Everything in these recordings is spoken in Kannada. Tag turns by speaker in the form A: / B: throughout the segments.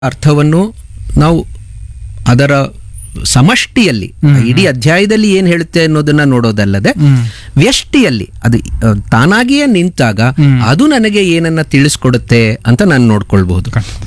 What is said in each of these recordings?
A: ಅರ್ಥವನ್ನು ನಾವು ಅದರ ಸಮಷ್ಟಿಯಲ್ಲಿ ಇಡೀ ಅಧ್ಯಾಯದಲ್ಲಿ ಏನ್ ಹೇಳುತ್ತೆ ಅನ್ನೋದನ್ನ ನೋಡೋದಲ್ಲದೆ ವ್ಯಷ್ಟಿಯಲ್ಲಿ ಅದು ಅ, ತಾನಾಗಿಯೇ ನಿಂತಾಗ ಅದು ನನಗೆ ಏನನ್ನ ತಿಳಿಸ್ಕೊಡುತ್ತೆ ಅಂತ ನಾನು ನೋಡ್ಕೊಳ್ಬಹುದು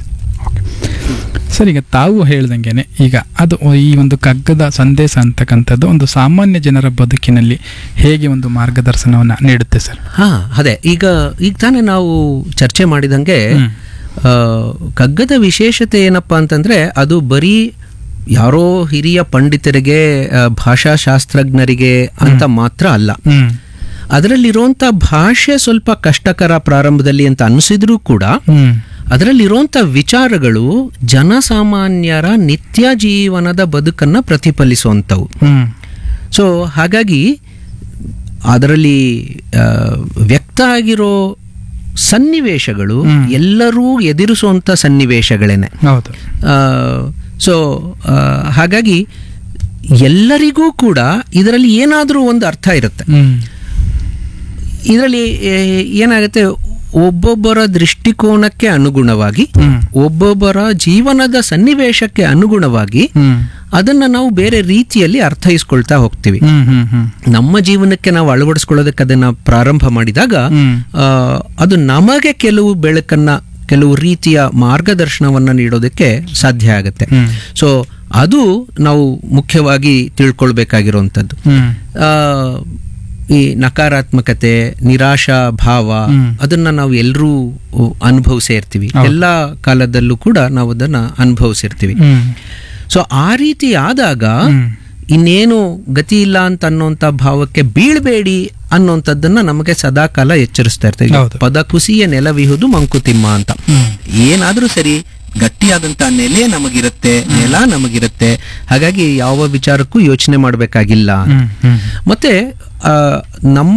B: ಸರ್ ಈಗ ತಾವು ಹೇಳ್ದಂಗೆನೆ ಈಗ ಅದು ಈ ಒಂದು ಕಗ್ಗದ ಸಂದೇಶ ಅಂತಕ್ಕಂಥದ್ದು ಒಂದು ಸಾಮಾನ್ಯ ಜನರ ಬದುಕಿನಲ್ಲಿ ಹೇಗೆ ಒಂದು ಮಾರ್ಗದರ್ಶನವನ್ನ ನೀಡುತ್ತೆ ಸರ್
A: ಹಾ ಅದೇ ಈಗ ಈಗ ತಾನೇ ನಾವು ಚರ್ಚೆ ಮಾಡಿದಂಗೆ ಆ, ಕಗ್ಗದ ವಿಶೇಷತೆ ಏನಪ್ಪಾ ಅಂತಂದ್ರೆ ಅದು ಬರೀ ಯಾರೋ ಹಿರಿಯ ಪಂಡಿತರಿಗೆ ಆ, ಭಾಷಾಶಾಸ್ತ್ರಜ್ಞರಿಗೆ ಅಂತ ಮಾತ್ರ ಅಲ್ಲ
B: ಹ್ಮ್
A: ಅದರಲ್ಲಿರುವಂತ ಭಾಷೆ ಸ್ವಲ್ಪ ಕಷ್ಟಕರ ಪ್ರಾರಂಭದಲ್ಲಿ ಅಂತ ಅನಿಸಿದ್ರೂ ಕೂಡ
B: ಹ್ಮ್
A: ಅದರಲ್ಲಿರುವಂತ ವಿಚಾರಗಳು ಜನಸಾಮಾನ್ಯರ ನಿತ್ಯ ಜೀವನದ ಬದುಕನ್ನ ಪ್ರತಿಫಲಿಸುವಂಥವು
B: ಹ್ಮ್
A: ಸೊ ಹಾಗಾಗಿ ಅದರಲ್ಲಿ ಆ, ವ್ಯಕ್ತ ಆಗಿರೋ ಸನ್ನಿವೇಶಗಳು ಎಲ್ಲರೂ ಎದುರಿಸುವಂತ ಸನ್ನಿವೇಶಗಳೇನೆ
B: ಹೌದು
A: ಸೊ ಹಾಗಾಗಿ ಎಲ್ಲರಿಗೂ ಕೂಡ ಇದರಲ್ಲಿ ಏನಾದರೂ ಒಂದು ಅರ್ಥ ಇರುತ್ತೆ
B: ಹ್ಮ್
A: ಇದರಲ್ಲಿ ಏನಾಗುತ್ತೆ ಒಬ್ಬೊಬ್ಬರ ದೃಷ್ಟಿಕೋನಕ್ಕೆ ಅನುಗುಣವಾಗಿ
B: ಹ್ಮ್
A: ಒಬ್ಬೊಬ್ಬರ ಜೀವನದ ಸನ್ನಿವೇಶಕ್ಕೆ ಅನುಗುಣವಾಗಿ
B: ಹ್ಮ್
A: ಅದನ್ನ ನಾವು ಬೇರೆ ರೀತಿಯಲ್ಲಿ ಅರ್ಥೈಸ್ಕೊಳ್ತಾ ಹೋಗ್ತೀವಿ
B: ಹ್ಮ್ ಹ್ಮ್ ಹ್ಮ್
A: ನಮ್ಮ ಜೀವನಕ್ಕೆ ನಾವು ಅಳವಡಿಸ್ಕೊಳ್ಳೋದಕ್ಕೆ ಅದನ್ನ ಪ್ರಾರಂಭ ಮಾಡಿದಾಗ
B: ಹ್ಮ್
A: ಆ, ಅದು ನಮಗೆ ಕೆಲವು ಬೆಳಕನ್ನ ಕೆಲವು ರೀತಿಯ ಮಾರ್ಗದರ್ಶನವನ್ನ ನೀಡೋದಕ್ಕೆ ಸಾಧ್ಯ ಆಗುತ್ತೆ
B: ಹ್ಮ್
A: ಸೊ ಅದು ನಾವು ಮುಖ್ಯವಾಗಿ ತಿಳ್ಕೊಳ್ಬೇಕಾಗಿರುವಂಥದ್ದು
B: ಹ್ಮ್
A: ಆ, ಈ ನಕಾರಾತ್ಮಕತೆ ನಿರಾಶಾ ಭಾವ ಅದನ್ನ ನಾವು ಎಲ್ಲರೂ ಅನುಭವಿಸೇ ಇರ್ತೀವಿ ಎಲ್ಲ ಕಾಲದಲ್ಲೂ ಕೂಡ ನಾವು ಅದನ್ನ ಅನುಭವಿಸಿರ್ತೀವಿ
B: ಹ್ಮ್
A: ಸೊ ಆ ರೀತಿ ಆದಾಗ
B: ಹ್ಮ್
A: ಇನ್ನೇನು ಗತಿ ಇಲ್ಲ ಅಂತ ಅನ್ನೋಂಥ ಭಾವಕ್ಕೆ ಬೀಳ್ಬೇಡಿ ಅನ್ನೋಂಥದ್ದನ್ನ ನಮಗೆ ಸದಾಕಾಲ ಎಚ್ಚರಿಸ್ತಾ ಇರ್ತೀವಿ
B: ಹೌದು.
A: ಪದ ಕುಸಿಯ ನೆಲವಿಹುದು ಮಂಕುತಿಮ್ಮ ಅಂತ ಏನಾದ್ರೂ ಸರಿ ಗಟ್ಟಿಯಾದಂತ ನೆಲೆ ನಮಗಿರುತ್ತೆ ನೆಲ ನಮಗಿರುತ್ತೆ ಹಾಗಾಗಿ ಯಾವ ವಿಚಾರಕ್ಕೂ ಯೋಚನೆ ಮಾಡಬೇಕಾಗಿಲ್ಲ
B: ಹ್ಮ್ ಹ್ಮ್
A: ಮತ್ತೆ ಆ, ನಮ್ಮ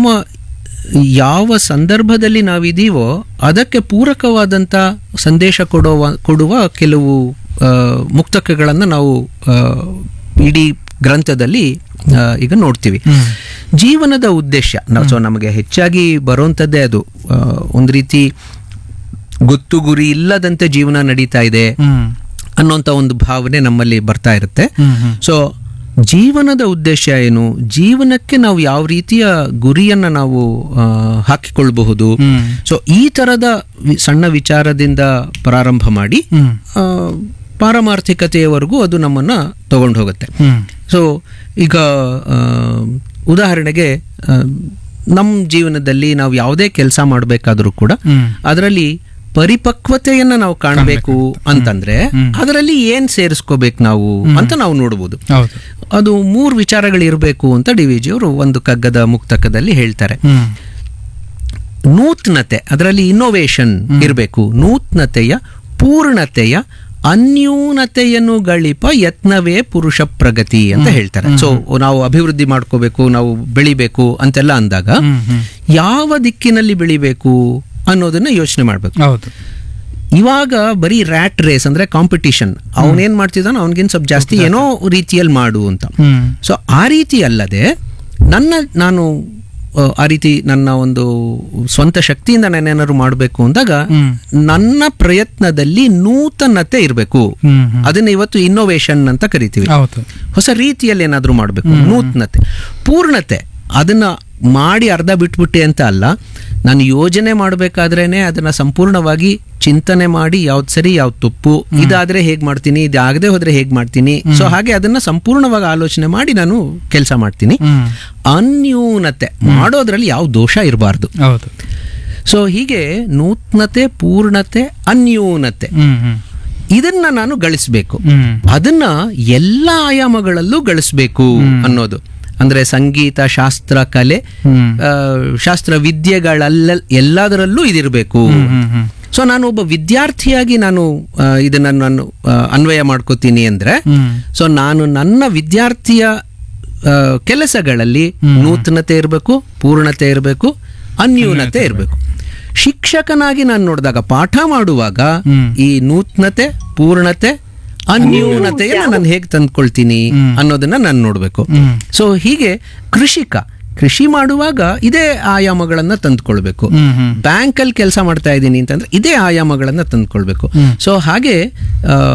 A: ಯಾವ ಸಂದರ್ಭದಲ್ಲಿ ನಾವಿದೀವೋ ಅದಕ್ಕೆ ಪೂರಕವಾದಂಥ ಸಂದೇಶ ಕೊಡುವ ಕೊಡುವ ಕೆಲವು ಆ, ಮುಕ್ತಕಗಳನ್ನು ನಾವು ಆ, ಇಡೀ ಗ್ರಂಥದಲ್ಲಿ ಆ, ಈಗ ನೋಡ್ತೀವಿ ಜೀವನದ ಉದ್ದೇಶ ನಾವು ಸೊ ನಮಗೆ ಹೆಚ್ಚಾಗಿ ಬರುವಂಥದ್ದೇ ಅದು ಆ, ಒಂದು ರೀತಿ ಗೊತ್ತು ಗುರಿ ಇಲ್ಲದಂತೆ ಜೀವನ ನಡೀತಾ ಇದೆ
B: ಹ್ಮ್
A: ಅನ್ನೋಂಥ ಒಂದು ಭಾವನೆ ನಮ್ಮಲ್ಲಿ ಬರ್ತಾ ಇರುತ್ತೆ
B: ಹ್ಮ್ ಹ್ಮ್
A: ಸೊ ಜೀವನದ ಉದ್ದೇಶ ಏನು ಜೀವನಕ್ಕೆ ನಾವು ಯಾವ ರೀತಿಯ ಗುರಿಯನ್ನ ನಾವು ಆ, ಹಾಕಿಕೊಳ್ಬಹುದು
B: ಹ್ಮ್
A: ಸೊ ಈ ತರದ ವಿ- ಸಣ್ಣ ವಿಚಾರದಿಂದ ಪ್ರಾರಂಭ ಮಾಡಿ
B: ಹ್ಮ್
A: ಆ, ಪಾರಮಾರ್ಥಿಕತೆಯವರೆಗೂ ಅದು ನಮ್ಮನ್ನ ತಗೊಂಡು ಹೋಗುತ್ತೆ
B: ಹ್ಮ್
A: ಸೊ ಈಗ ಆ, ಉದಾಹರಣೆಗೆ ನಮ್ಮ ಜೀವನದಲ್ಲಿ ನಾವು ಯಾವುದೇ ಕೆಲಸ ಮಾಡಬೇಕಾದ್ರೂ ಕೂಡ
B: ಹ್ಮ್
A: ಅದರಲ್ಲಿ ಪರಿಪಕ್ವತೆಯನ್ನ ನಾವು ಕಾಣಬೇಕು ಅಂತಂದ್ರೆ ಅದರಲ್ಲಿ ಏನ್ ಸೇರಿಸ್ಕೋಬೇಕು ನಾವು ಅಂತ ನಾವು ನೋಡ್ಬೋದು
B: ಹೌದು
A: ಅದು ಮೂರು ವಿಚಾರಗಳು ಇರಬೇಕು ಅಂತ ಡಿ ವಿ ಜಿ ಅವರು ಒಂದು ಕಗ್ಗದ ಮುಕ್ತಕದಲ್ಲಿ ಹೇಳ್ತಾರೆ
B: ಹ್ಮ್
A: ನೂತನತೆ ಅದರಲ್ಲಿ ಇನ್ನೋವೇಷನ್ ಇರಬೇಕು ನೂತನತೆಯ ಪೂರ್ಣತೆಯ ಅನ್ಯೂನತೆಯನ್ನು ಗಳಿಪ ಯತ್ನವೇ ಪುರುಷ ಪ್ರಗತಿ ಅಂತ ಹೇಳ್ತಾರೆ ಸೊ ನಾವು ಅಭಿವೃದ್ಧಿ ಮಾಡ್ಕೋಬೇಕು ನಾವು ಬೆಳಿಬೇಕು ಅಂತೆಲ್ಲ ಅಂದಾಗ
B: ಹ್ಮ್ ಹ್ಮ್
A: ಯಾವ ದಿಕ್ಕಿನಲ್ಲಿ ಬೆಳಿಬೇಕು ಅನ್ನೋದನ್ನ ಯೋಚನೆ ಮಾಡ್ಬೇಕು
B: ಹೌದು
A: ಇವಾಗ ಬರೀ ರ್ಯಾಟ್ ರೇಸ್ ಅಂದ್ರೆ ಕಾಂಪಿಟಿಷನ್ ಅವನೇನ್ ಮಾಡ್ತಿದ್ದಾನೋ ಅವನಿಗಿನ್ ಸ್ವಲ್ಪ ಜಾಸ್ತಿ ಏನೋ ರೀತಿಯಲ್ಲಿ ಮಾಡು ಅಂತ
B: ಹ್ಮ್
A: ಸೊ ಆ ರೀತಿ ಅಲ್ಲದೆ ನನ್ನ ನಾನು ಆ, ಆ ರೀತಿ ನನ್ನ ಒಂದು ಸ್ವಂತ ಶಕ್ತಿಯಿಂದ ನಾನೇನಾದ್ರು ಮಾಡಬೇಕು ಅಂದಾಗ
B: ಹ್ಮ್
A: ನನ್ನ ಪ್ರಯತ್ನದಲ್ಲಿ ನೂತನತೆ ಇರಬೇಕು
B: ಹ್ಮ್ ಹ್ಮ್
A: ಅದನ್ನ ಇವತ್ತು ಇನ್ನೋವೇಷನ್ ಅಂತ ಕರಿತೀವಿ
B: ಹೌದು
A: ಹೊಸ ರೀತಿಯಲ್ಲಿ ಏನಾದರೂ ಮಾಡಬೇಕು ನೂತನತೆ ಪೂರ್ಣತೆ ಅದನ್ನ ಮಾಡಿ ಅರ್ಧ ಬಿಟ್ಬಿಟ್ಟೆ ಅಂತ ಅಲ್ಲ ನಾನು ಯೋಜನೆ ಮಾಡಬೇಕಾದ್ರೇನೆ ಅದನ್ನ ಸಂಪೂರ್ಣವಾಗಿ ಚಿಂತನೆ ಮಾಡಿ ಯಾವ್ದು ಸರಿ ಯಾವ್ದು ತಪ್ಪು ಇದಾದ್ರೆ ಹೇಗ್ ಮಾಡ್ತೀನಿ ಇದಾಗದೆ ಹೋದ್ರೆ ಹೇಗ್ ಮಾಡ್ತೀನಿ ಸೊ ಹಾಗೆ ಅದನ್ನ ಸಂಪೂರ್ಣವಾಗಿ ಆಲೋಚನೆ ಮಾಡಿ ನಾನು ಕೆಲಸ ಮಾಡ್ತೀನಿ
B: ಹ್ಮ್
A: ಅನ್ಯೂನತೆ ಮಾಡೋದ್ರಲ್ಲಿ ಯಾವ ದೋಷ ಇರಬಾರ್ದು
B: ಹೌದು
A: ಸೊ ಹೀಗೆ ನೂತನತೆ ಪೂರ್ಣತೆ ಅನ್ಯೂನತೆ
B: ಹ್ಮ್ ಹ್ಮ್
A: ಇದನ್ನ ನಾನು ಗಳಿಸ್ಬೇಕು
B: ಹ್ಮ್
A: ಅದನ್ನ ಎಲ್ಲ ಆಯಾಮಗಳಲ್ಲೂ ಗಳಿಸ್ಬೇಕು ಅನ್ನೋದು ಅಂದ್ರೆ ಸಂಗೀತ ಶಾಸ್ತ್ರ ಕಲೆ
B: ಹ್ಮ್
A: ಆ, ಶಾಸ್ತ್ರ ವಿದ್ಯೆಗಳಲ್ಲ ಎಲ್ಲದರಲ್ಲೂ ಇದಿರಬೇಕು
B: ಹ್ಮ್ ಹ್ಮ್
A: ಸೊ ನಾನು ಒಬ್ಬ ವಿದ್ಯಾರ್ಥಿಯಾಗಿ ನಾನು ಆ, ಇದನ್ನ ನಾನು ಆ, ಅನ್ವಯ ಮಾಡ್ಕೋತೀನಿ ಅಂದ್ರೆ
B: ಹ್ಮ್
A: ಸೊ ನಾನು ನನ್ನ ವಿದ್ಯಾರ್ಥಿಯ ಆ, ಕೆಲಸಗಳಲ್ಲಿ ನೂತನತೆ ಇರಬೇಕು ಪೂರ್ಣತೆ ಇರಬೇಕು ಅನ್ಯೂನತೆ ಇರಬೇಕು ಶಿಕ್ಷಕನಾಗಿ ನಾನು ನೋಡಿದಾಗ ಪಾಠ ಮಾಡುವಾಗ
B: ಹ್ಮ್.
A: ಈ ನೂತನತೆ ಪೂರ್ಣತೆ ಅನ್ಯೂನತೆಯನ್ನ ನಾನು ಹೇಗೆ ತಂದ್ಕೊಳ್ತೀನಿ ಅನ್ನೋದನ್ನ ನಾನು ನೋಡ್ಬೇಕು
B: ಹ್ಮ್
A: ಸೊ ಹೀಗೆ ಕೃಷಿಕ ಕೃಷಿ ಮಾಡುವಾಗ ಇದೇ ಆಯಾಮಗಳನ್ನ ತಂದ್ಕೊಳ್ಬೇಕು
B: ಹ್ಮ್ ಹ್ಮ್
A: ಬ್ಯಾಂಕ್ ಅಲ್ಲಿ ಕೆಲಸ ಮಾಡ್ತಾ ಇದ್ದೀನಿ ಅಂತಂದ್ರೆ ಇದೇ ಆಯಾಮಗಳನ್ನ ತಂದ್ಕೊಳ್ಬೇಕು
B: ಹ್ಮ್.
A: ಸೊ ಹಾಗೆ ಆ,